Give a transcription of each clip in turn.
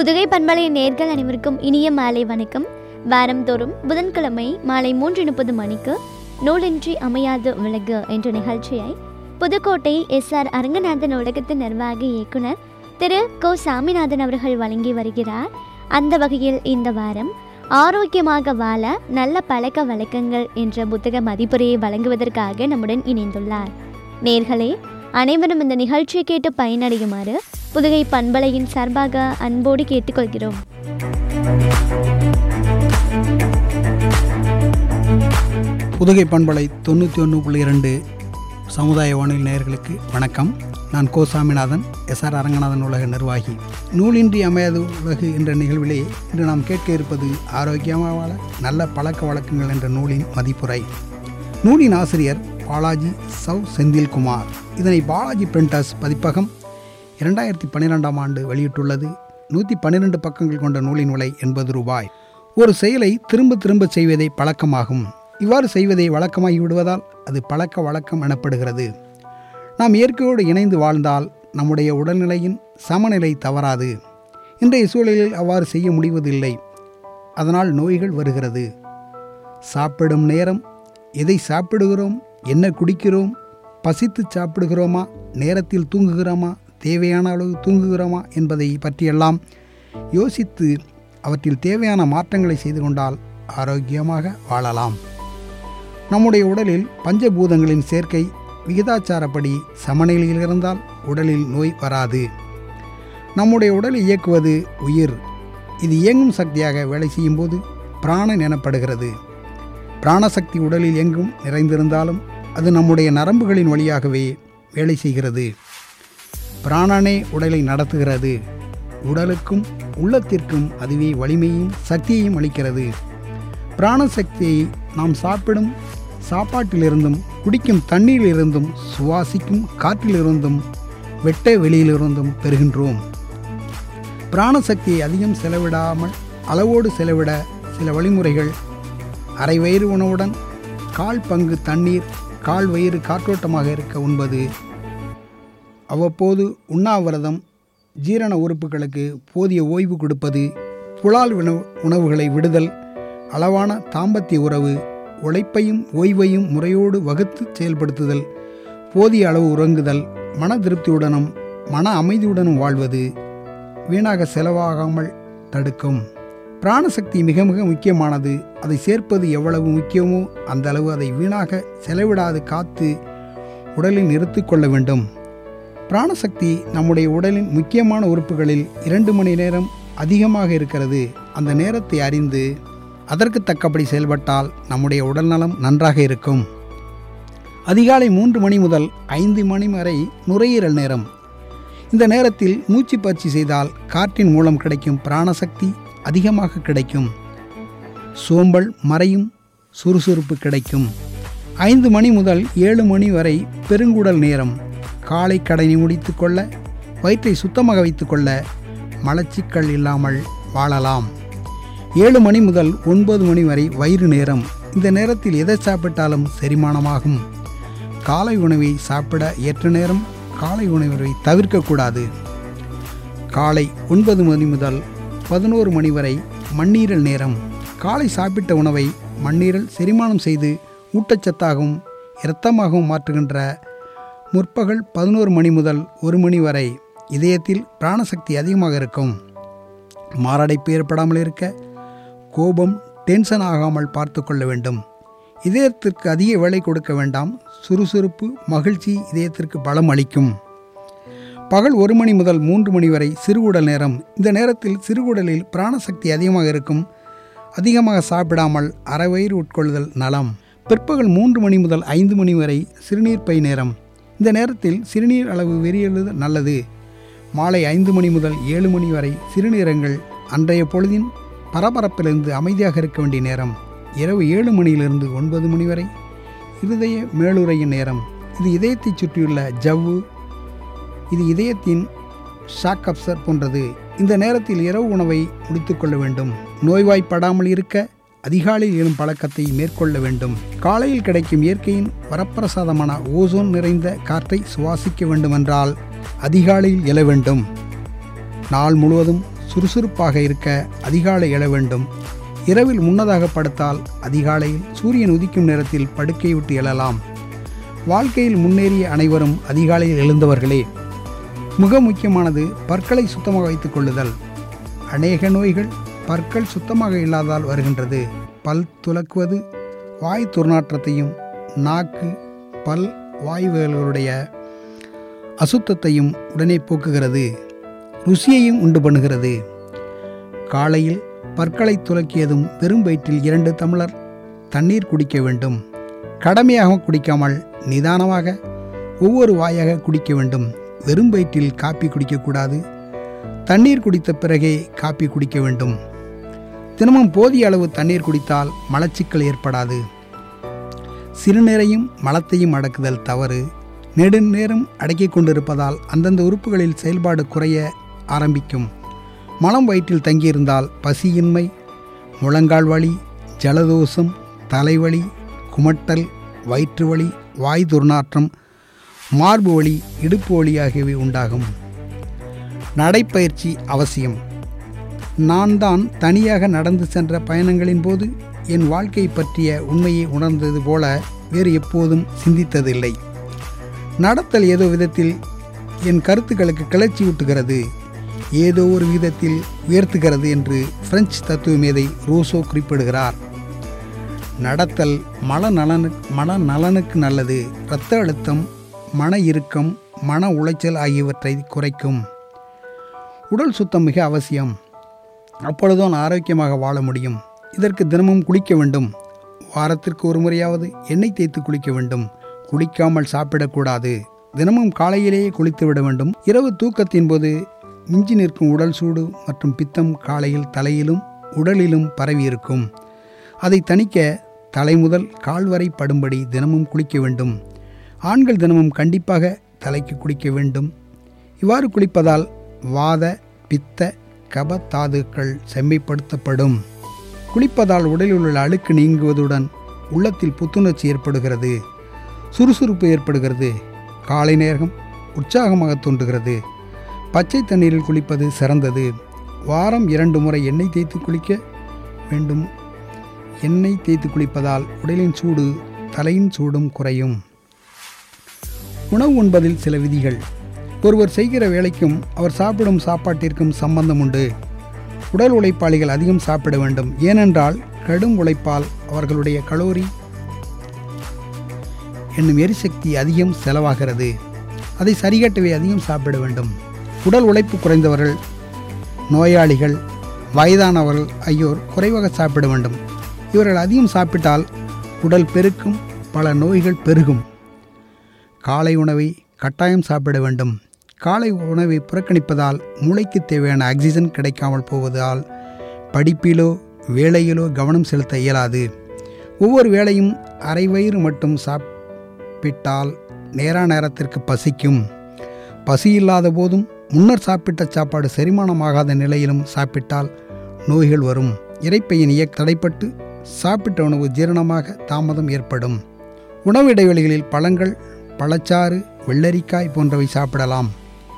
புதுகை பண்பலை நேர்கள் அனைவருக்கும் இனிய மாலை வணக்கம் வாரந்தோறும் புதன்கிழமை மாலை மூன்று முப்பது மணிக்கு நூலின்றி அமையாது விலகு என்ற நிகழ்ச்சியை புதுக்கோட்டை எஸ் ஆர் அரங்கநாதன் உலகத்தின் நிர்வாக இயக்குனர் திரு கோ சாமிநாதன் அவர்கள் வழங்கி வருகிறார் அந்த வகையில் இந்த வாரம் ஆரோக்கியமாக வாழ நல்ல பழக்க வழக்கங்கள் என்ற புத்தக மதிப்புரையை வழங்குவதற்காக நம்முடன் இணைந்துள்ளார் நேர்களே அனைவரும் இந்த நிகழ்ச்சியை கேட்டு பயனடையுமாறு புதுகை பண்பலையின் சார்பாக அன்போடு கேட்டுக்கொள்கிறோம் புதுகை பண்பலை தொண்ணூற்றி ஒன்று புள்ளி இரண்டு சமுதாய வானொலி நேயர்களுக்கு வணக்கம் நான் கோ சாமிநாதன் எஸ்ஆர் அரங்கநாதன் உலக நிர்வாகி நூலின்றி அமையாது உலகு என்ற நிகழ்விலே இன்று நாம் கேட்க இருப்பது ஆரோக்கியமாக வாழ நல்ல பழக்க வழக்கங்கள் என்ற நூலின் மதிப்புரை நூலின் ஆசிரியர் பாலாஜி சவ் செந்தில்குமார் இதனை பாலாஜி பிரிண்டர்ஸ் பதிப்பகம் இரண்டாயிரத்தி பன்னிரெண்டாம் ஆண்டு வெளியிட்டுள்ளது நூற்றி பன்னிரெண்டு பக்கங்கள் கொண்ட நூலின் விலை எண்பது ரூபாய் ஒரு செயலை திரும்ப திரும்ப செய்வதே பழக்கமாகும் இவ்வாறு செய்வதை வழக்கமாகி விடுவதால் அது பழக்க வழக்கம் எனப்படுகிறது நாம் இயற்கையோடு இணைந்து வாழ்ந்தால் நம்முடைய உடல்நிலையின் சமநிலை தவறாது இன்றைய சூழலில் அவ்வாறு செய்ய முடிவதில்லை அதனால் நோய்கள் வருகிறது சாப்பிடும் நேரம் எதை சாப்பிடுகிறோம் என்ன குடிக்கிறோம் பசித்து சாப்பிடுகிறோமா நேரத்தில் தூங்குகிறோமா தேவையான அளவு தூங்குகிறோமா என்பதை பற்றியெல்லாம் யோசித்து அவற்றில் தேவையான மாற்றங்களை செய்து கொண்டால் ஆரோக்கியமாக வாழலாம் நம்முடைய உடலில் பஞ்சபூதங்களின் சேர்க்கை விகிதாச்சாரப்படி சமநிலையில் இருந்தால் உடலில் நோய் வராது நம்முடைய உடலை இயக்குவது உயிர் இது இயங்கும் சக்தியாக வேலை செய்யும்போது பிராணன் எனப்படுகிறது பிராணசக்தி உடலில் எங்கும் நிறைந்திருந்தாலும் அது நம்முடைய நரம்புகளின் வழியாகவே வேலை செய்கிறது பிராணனே உடலை நடத்துகிறது உடலுக்கும் உள்ளத்திற்கும் அதுவே வலிமையும் சக்தியையும் அளிக்கிறது பிராணசக்தியை நாம் சாப்பிடும் சாப்பாட்டிலிருந்தும் குடிக்கும் தண்ணீரிலிருந்தும் சுவாசிக்கும் காற்றிலிருந்தும் வெட்ட வெளியிலிருந்தும் பெறுகின்றோம் பிராணசக்தியை அதிகம் செலவிடாமல் அளவோடு செலவிட சில வழிமுறைகள் அரை வயிறு உணவுடன் கால் பங்கு தண்ணீர் கால் வயிறு காற்றோட்டமாக இருக்க உண்பது அவ்வப்போது உண்ணாவிரதம் ஜீரண உறுப்புகளுக்கு போதிய ஓய்வு கொடுப்பது புலால் உணவு உணவுகளை விடுதல் அளவான தாம்பத்திய உறவு உழைப்பையும் ஓய்வையும் முறையோடு வகுத்து செயல்படுத்துதல் போதிய அளவு உறங்குதல் மன திருப்தியுடனும் மன அமைதியுடனும் வாழ்வது வீணாக செலவாகாமல் தடுக்கும் பிராணசக்தி மிக மிக முக்கியமானது அதை சேர்ப்பது எவ்வளவு முக்கியமோ அந்த அளவு அதை வீணாக செலவிடாது காத்து உடலில் நிறுத்தி கொள்ள வேண்டும் பிராணசக்தி நம்முடைய உடலின் முக்கியமான உறுப்புகளில் இரண்டு மணி நேரம் அதிகமாக இருக்கிறது அந்த நேரத்தை அறிந்து அதற்கு தக்கபடி செயல்பட்டால் நம்முடைய உடல்நலம் நன்றாக இருக்கும் அதிகாலை மூன்று மணி முதல் ஐந்து மணி வரை நுரையீரல் நேரம் இந்த நேரத்தில் மூச்சு பயிற்சி செய்தால் காற்றின் மூலம் கிடைக்கும் பிராணசக்தி அதிகமாக கிடைக்கும் சோம்பல் மறையும் சுறுசுறுப்பு கிடைக்கும் ஐந்து மணி முதல் ஏழு மணி வரை பெருங்குடல் நேரம் காலை கடனை முடித்து கொள்ள வயிற்றை சுத்தமாக வைத்துக்கொள்ள மலச்சிக்கல் இல்லாமல் வாழலாம் ஏழு மணி முதல் ஒன்பது மணி வரை வயிறு நேரம் இந்த நேரத்தில் எதை சாப்பிட்டாலும் செரிமானமாகும் காலை உணவை சாப்பிட ஏற்ற நேரம் காலை உணவை தவிர்க்கக்கூடாது காலை ஒன்பது மணி முதல் பதினோரு மணி வரை மண்ணீரல் நேரம் காலை சாப்பிட்ட உணவை மண்ணீரல் செரிமானம் செய்து ஊட்டச்சத்தாகவும் இரத்தமாகவும் மாற்றுகின்ற முற்பகல் பதினோரு மணி முதல் ஒரு மணி வரை இதயத்தில் பிராணசக்தி அதிகமாக இருக்கும் மாரடைப்பு ஏற்படாமல் இருக்க கோபம் டென்ஷன் ஆகாமல் பார்த்து கொள்ள வேண்டும் இதயத்திற்கு அதிக வேலை கொடுக்க வேண்டாம் சுறுசுறுப்பு மகிழ்ச்சி இதயத்திற்கு பலம் அளிக்கும் பகல் ஒரு மணி முதல் மூன்று மணி வரை சிறுகுடல் நேரம் இந்த நேரத்தில் சிறுகுடலில் பிராணசக்தி அதிகமாக இருக்கும் அதிகமாக சாப்பிடாமல் அரை வயிறு உட்கொள்ளுதல் நலம் பிற்பகல் மூன்று மணி முதல் ஐந்து மணி வரை சிறுநீர் பை நேரம் இந்த நேரத்தில் சிறுநீர் அளவு வெறியெழுது நல்லது மாலை ஐந்து மணி முதல் ஏழு மணி வரை சிறுநீரங்கள் அன்றைய பொழுதின் பரபரப்பிலிருந்து அமைதியாக இருக்க வேண்டிய நேரம் இரவு ஏழு மணியிலிருந்து ஒன்பது மணி வரை இருதய மேலுறையின் நேரம் இது இதயத்தை சுற்றியுள்ள ஜவ்வு இது இதயத்தின் ஷாக் அப்சர் போன்றது இந்த நேரத்தில் இரவு உணவை முடித்துக்கொள்ள வேண்டும் நோய்வாய்ப்படாமல் இருக்க அதிகாலையில் எழும் பழக்கத்தை மேற்கொள்ள வேண்டும் காலையில் கிடைக்கும் இயற்கையின் வரப்பிரசாதமான ஓசோன் நிறைந்த காற்றை சுவாசிக்க வேண்டுமென்றால் அதிகாலையில் எழ வேண்டும் நாள் முழுவதும் சுறுசுறுப்பாக இருக்க அதிகாலை எழ வேண்டும் இரவில் முன்னதாக படுத்தால் அதிகாலையில் சூரியன் உதிக்கும் நேரத்தில் படுக்கை விட்டு எழலாம் வாழ்க்கையில் முன்னேறிய அனைவரும் அதிகாலையில் எழுந்தவர்களே மிக முக்கியமானது பற்களை சுத்தமாக வைத்துக் கொள்ளுதல் அநேக நோய்கள் பற்கள் சுத்தமாக இல்லாததால் வருகின்றது பல் துலக்குவது வாய் துர்நாற்றத்தையும் நாக்கு பல் வாயுகளுடைய அசுத்தத்தையும் உடனே போக்குகிறது ருசியையும் உண்டு பண்ணுகிறது காலையில் பற்களை துலக்கியதும் வெறும் வயிற்றில் இரண்டு தமிழர் தண்ணீர் குடிக்க வேண்டும் கடமையாக குடிக்காமல் நிதானமாக ஒவ்வொரு வாயாக குடிக்க வேண்டும் வெறும் வயிற்றில் காப்பி குடிக்கக்கூடாது தண்ணீர் குடித்த பிறகே காப்பி குடிக்க வேண்டும் தினமும் போதிய அளவு தண்ணீர் குடித்தால் மலச்சிக்கல் ஏற்படாது சிறுநீரையும் மலத்தையும் அடக்குதல் தவறு நெடுநேரம் அடக்கிக் கொண்டிருப்பதால் அந்தந்த உறுப்புகளில் செயல்பாடு குறைய ஆரம்பிக்கும் மலம் வயிற்றில் தங்கியிருந்தால் பசியின்மை முழங்கால் வலி ஜலதோஷம் தலைவலி குமட்டல் வயிற்று வலி வாய் துர்நாற்றம் மார்பு வலி இடுப்பு வலி ஆகியவை உண்டாகும் நடைப்பயிற்சி அவசியம் நான் தான் தனியாக நடந்து சென்ற பயணங்களின் போது என் வாழ்க்கை பற்றிய உண்மையை உணர்ந்தது போல வேறு எப்போதும் சிந்தித்ததில்லை நடத்தல் ஏதோ விதத்தில் என் கருத்துக்களுக்கு கிளர்ச்சி ஊட்டுகிறது ஏதோ ஒரு விதத்தில் உயர்த்துகிறது என்று பிரெஞ்சு தத்துவ மேதை ரூசோ குறிப்பிடுகிறார் நடத்தல் மன நலனு மன நலனுக்கு நல்லது இரத்த அழுத்தம் மன இறுக்கம் மன உளைச்சல் ஆகியவற்றை குறைக்கும் உடல் சுத்தம் மிக அவசியம் அப்பொழுதுதான் ஆரோக்கியமாக வாழ முடியும் இதற்கு தினமும் குளிக்க வேண்டும் வாரத்திற்கு ஒரு முறையாவது எண்ணெய் தேய்த்து குளிக்க வேண்டும் குளிக்காமல் சாப்பிடக்கூடாது தினமும் காலையிலேயே குளித்து விட வேண்டும் இரவு தூக்கத்தின் போது மிஞ்சி நிற்கும் உடல் சூடு மற்றும் பித்தம் காலையில் தலையிலும் உடலிலும் பரவி இருக்கும் அதை தணிக்க தலை முதல் கால் வரை படும்படி தினமும் குளிக்க வேண்டும் ஆண்கள் தினமும் கண்டிப்பாக தலைக்கு குளிக்க வேண்டும் இவ்வாறு குளிப்பதால் வாத பித்த கப தாதுக்கள் செம்மைப்படுத்தப்படும் குளிப்பதால் உடலில் உள்ள அழுக்கு நீங்குவதுடன் உள்ளத்தில் புத்துணர்ச்சி ஏற்படுகிறது சுறுசுறுப்பு ஏற்படுகிறது காலை நேரம் உற்சாகமாக தோன்றுகிறது பச்சை தண்ணீரில் குளிப்பது சிறந்தது வாரம் இரண்டு முறை எண்ணெய் தேய்த்து குளிக்க வேண்டும் எண்ணெய் தேய்த்து குளிப்பதால் உடலின் சூடு தலையின் சூடும் குறையும் உணவு உண்பதில் சில விதிகள் ஒருவர் செய்கிற வேலைக்கும் அவர் சாப்பிடும் சாப்பாட்டிற்கும் சம்பந்தம் உண்டு உடல் உழைப்பாளிகள் அதிகம் சாப்பிட வேண்டும் ஏனென்றால் கடும் உழைப்பால் அவர்களுடைய கலோரி என்னும் எரிசக்தி அதிகம் செலவாகிறது அதை சரிகட்டவே அதிகம் சாப்பிட வேண்டும் உடல் உழைப்பு குறைந்தவர்கள் நோயாளிகள் வயதானவர்கள் ஆகியோர் குறைவாக சாப்பிட வேண்டும் இவர்கள் அதிகம் சாப்பிட்டால் உடல் பெருக்கும் பல நோய்கள் பெருகும் காலை உணவை கட்டாயம் சாப்பிட வேண்டும் காலை உணவை புறக்கணிப்பதால் மூளைக்கு தேவையான ஆக்சிஜன் கிடைக்காமல் போவதால் படிப்பிலோ வேலையிலோ கவனம் செலுத்த இயலாது ஒவ்வொரு வேளையும் அரை வயிறு மட்டும் சாப்பிட்டால் நேரா நேரத்திற்கு பசிக்கும் பசி இல்லாத போதும் முன்னர் சாப்பிட்ட சாப்பாடு செரிமானமாகாத நிலையிலும் சாப்பிட்டால் நோய்கள் வரும் இறைப்பையின் இயக்க தடைப்பட்டு சாப்பிட்ட உணவு ஜீரணமாக தாமதம் ஏற்படும் உணவு இடைவெளிகளில் பழங்கள் பழச்சாறு வெள்ளரிக்காய் போன்றவை சாப்பிடலாம்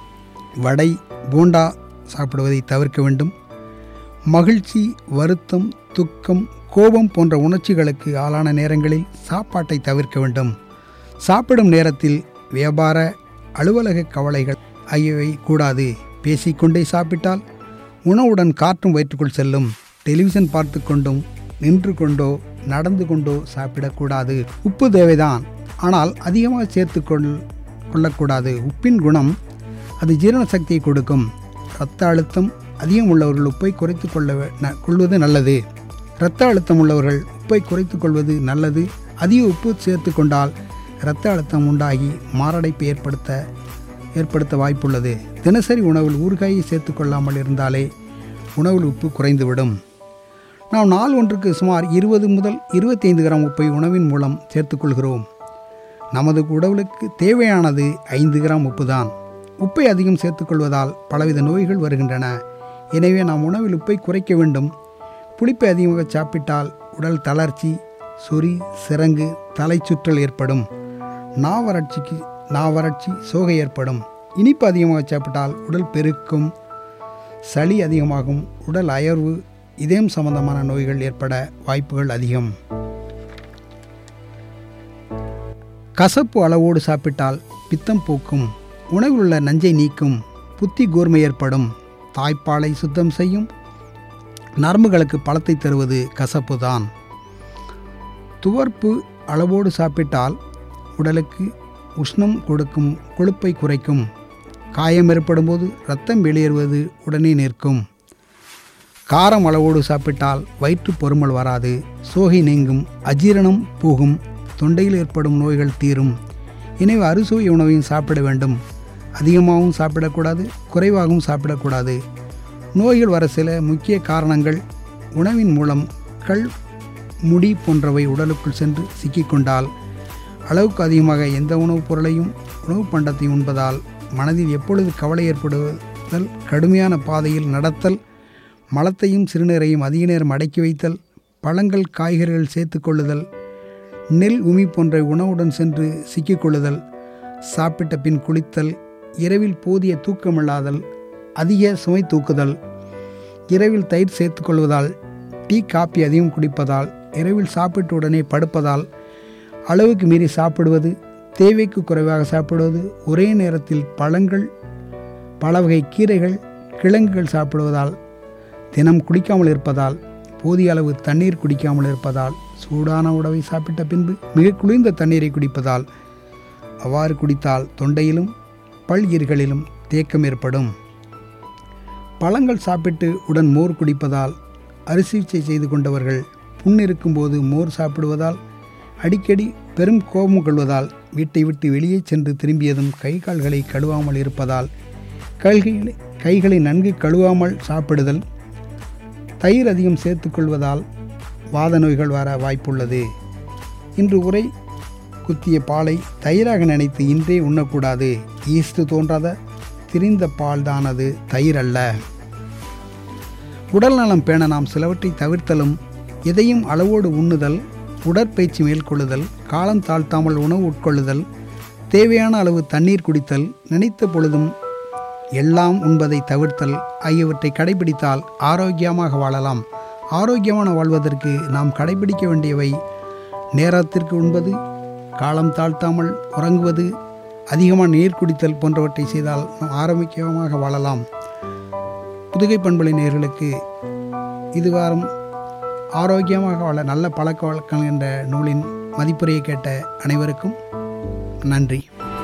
வடை போண்டா சாப்பிடுவதை தவிர்க்க வேண்டும் மகிழ்ச்சி வருத்தம் துக்கம் கோபம் போன்ற உணர்ச்சிகளுக்கு ஆளான நேரங்களில் சாப்பாட்டை தவிர்க்க வேண்டும் சாப்பிடும் நேரத்தில் வியாபார அலுவலக கவலைகள் ஆகியவை கூடாது பேசிக்கொண்டே சாப்பிட்டால் உணவுடன் காற்றும் வயிற்றுக்குள் செல்லும் டெலிவிஷன் பார்த்து கொண்டும் நின்று கொண்டோ நடந்து கொண்டோ சாப்பிடக்கூடாது உப்பு தேவைதான் ஆனால் அதிகமாக சேர்த்து கொள் கொள்ளக்கூடாது உப்பின் குணம் அது ஜீரண சக்தியை கொடுக்கும் இரத்த அழுத்தம் அதிகம் உள்ளவர்கள் உப்பை குறைத்து கொள்ள வே- ந- கொள்வது நல்லது இரத்த அழுத்தம் உள்ளவர்கள் உப்பை குறைத்து கொள்வது நல்லது அதிக உப்பு சேர்த்து கொண்டால் இரத்த அழுத்தம் உண்டாகி மாரடைப்பு ஏற்படுத்த ஏற்படுத்த வாய்ப்புள்ளது தினசரி உணவில் ஊறுகாயை சேர்த்து கொள்ளாமல் இருந்தாலே உணவில் உப்பு குறைந்துவிடும் நாம் நாள் ஒன்றுக்கு சுமார் இருபது முதல் இருபத்தைந்து கிராம் உப்பை உணவின் மூலம் சேர்த்துக்கொள்கிறோம் நமது உடலுக்கு தேவையானது ஐந்து கிராம் உப்பு தான் உப்பை அதிகம் சேர்த்துக்கொள்வதால் பலவித நோய்கள் வருகின்றன எனவே நாம் உணவில் உப்பை குறைக்க வேண்டும் புளிப்பை அதிகமாக சாப்பிட்டால் உடல் தளர்ச்சி சொறி சிரங்கு தலைச்சுற்றல் ஏற்படும் நாவறட்சிக்கு நாவறட்சி சோகை ஏற்படும் இனிப்பு அதிகமாக சாப்பிட்டால் உடல் பெருக்கும் சளி அதிகமாகும் உடல் அயர்வு இதயம் சம்பந்தமான நோய்கள் ஏற்பட வாய்ப்புகள் அதிகம் கசப்பு அளவோடு சாப்பிட்டால் பித்தம் போக்கும் உணவில் உள்ள நஞ்சை நீக்கும் புத்தி கூர்மை ஏற்படும் தாய்ப்பாலை சுத்தம் செய்யும் நரம்புகளுக்கு பழத்தை தருவது கசப்பு தான் துவர்ப்பு அளவோடு சாப்பிட்டால் உடலுக்கு உஷ்ணம் கொடுக்கும் கொழுப்பை குறைக்கும் காயம் ஏற்படும் போது ரத்தம் வெளியேறுவது உடனே நிற்கும் காரம் அளவோடு சாப்பிட்டால் வயிற்று பொறுமல் வராது சோகை நீங்கும் அஜீரணம் போகும் தொண்டையில் ஏற்படும் நோய்கள் தீரும் எனவே அறுசுவை உணவையும் சாப்பிட வேண்டும் அதிகமாகவும் சாப்பிடக்கூடாது குறைவாகவும் சாப்பிடக்கூடாது நோய்கள் வர சில முக்கிய காரணங்கள் உணவின் மூலம் கள் முடி போன்றவை உடலுக்குள் சென்று சிக்கிக்கொண்டால் அளவுக்கு அதிகமாக எந்த உணவுப் பொருளையும் உணவுப் பண்டத்தையும் உண்பதால் மனதில் எப்பொழுது கவலை ஏற்படுதல் கடுமையான பாதையில் நடத்தல் மலத்தையும் சிறுநீரையும் அதிக நேரம் அடக்கி வைத்தல் பழங்கள் காய்கறிகள் சேர்த்து கொள்ளுதல் நெல் உமி போன்ற உணவுடன் சென்று சிக்கிக்கொள்ளுதல் சாப்பிட்ட பின் குளித்தல் இரவில் போதிய தூக்கமில்லாதல் அதிக சுமை தூக்குதல் இரவில் தயிர் சேர்த்துக்கொள்வதால் டீ காப்பி அதிகம் குடிப்பதால் இரவில் சாப்பிட்ட உடனே படுப்பதால் அளவுக்கு மீறி சாப்பிடுவது தேவைக்கு குறைவாக சாப்பிடுவது ஒரே நேரத்தில் பழங்கள் பல வகை கீரைகள் கிழங்குகள் சாப்பிடுவதால் தினம் குடிக்காமல் இருப்பதால் போதிய அளவு தண்ணீர் குடிக்காமல் இருப்பதால் சூடான உணவை சாப்பிட்ட பின்பு மிக குளிர்ந்த தண்ணீரை குடிப்பதால் அவ்வாறு குடித்தால் தொண்டையிலும் பல் ஈறுகளிலும் தேக்கம் ஏற்படும் பழங்கள் சாப்பிட்டு உடன் மோர் குடிப்பதால் அரிசிகிச்சை செய்து கொண்டவர்கள் புண் இருக்கும்போது மோர் சாப்பிடுவதால் அடிக்கடி பெரும் கோபம் கொள்வதால் வீட்டை விட்டு வெளியே சென்று திரும்பியதும் கை கால்களை கழுவாமல் இருப்பதால் கைகளை கைகளை நன்கு கழுவாமல் சாப்பிடுதல் தயிர் அதிகம் சேர்த்துக்கொள்வதால் வாத நோய்கள் வர வாய்ப்புள்ளது இன்று உரை குத்திய பாலை தயிராக நினைத்து இன்றே உண்ணக்கூடாது ஈஸ்து தோன்றாத திரிந்த பால்தானது தயிர் அல்ல உடல் நலம் பேண நாம் சிலவற்றை தவிர்த்தலும் எதையும் அளவோடு உண்ணுதல் உடற்பயிற்சி மேற்கொள்ளுதல் காலம் தாழ்த்தாமல் உணவு உட்கொள்ளுதல் தேவையான அளவு தண்ணீர் குடித்தல் நினைத்த பொழுதும் எல்லாம் உண்பதை தவிர்த்தல் ஆகியவற்றை கடைபிடித்தால் ஆரோக்கியமாக வாழலாம் ஆரோக்கியமான வாழ்வதற்கு நாம் கடைபிடிக்க வேண்டியவை நேரத்திற்கு உண்பது காலம் தாழ்த்தாமல் உறங்குவது அதிகமாக நீர் குடித்தல் போன்றவற்றை செய்தால் நாம் ஆரோக்கியமாக வாழலாம் புதுகை பண்பலை நேர்களுக்கு இது வாரம் ஆரோக்கியமாக வாழ நல்ல பழக்க வழக்கம் என்ற நூலின் மதிப்புரையை கேட்ட அனைவருக்கும் நன்றி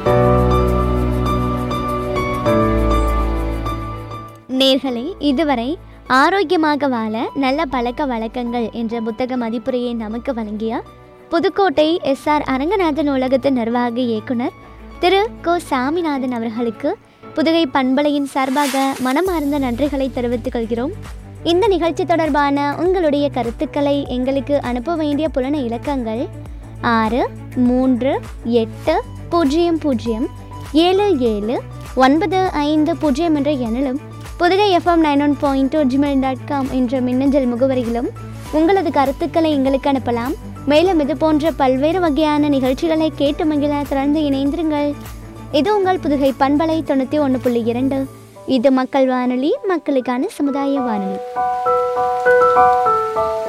நேர்களே இதுவரை ஆரோக்கியமாக வாழ நல்ல பழக்க வழக்கங்கள் என்ற புத்தக மதிப்புரையை நமக்கு வழங்கிய புதுக்கோட்டை எஸ்ஆர் அரங்கநாதன் நூலகத்தின் நிர்வாக இயக்குனர் திரு கோ சாமிநாதன் அவர்களுக்கு புதுகை பண்பலையின் சார்பாக மனமார்ந்த நன்றிகளை தெரிவித்துக் கொள்கிறோம் இந்த நிகழ்ச்சி தொடர்பான உங்களுடைய கருத்துக்களை எங்களுக்கு அனுப்ப வேண்டிய புலன இலக்கங்கள் ஆறு மூன்று எட்டு பூஜ்ஜியம் பூஜ்ஜியம் ஏழு ஏழு ஒன்பது ஐந்து பூஜ்ஜியம் என்ற எண்ணிலும் Pudugai FM nine one point two Gmail dot com என்ற மின்னஞ்சல் முகவரியிலும் உங்களது கருத்துக்களை எங்களுக்கு அனுப்பலாம் மேலும் இது போன்ற பல்வேறு வகையான நிகழ்ச்சிகளை கேட்டு மகிழ தொடர்ந்து இணைந்திருங்கள் இது உங்கள் புதுகை பண்பலை தொண்ணூற்றி ஒன்று புள்ளி இரண்டு இது மக்கள் வானொலி மக்களுக்கான சமுதாய வானொலி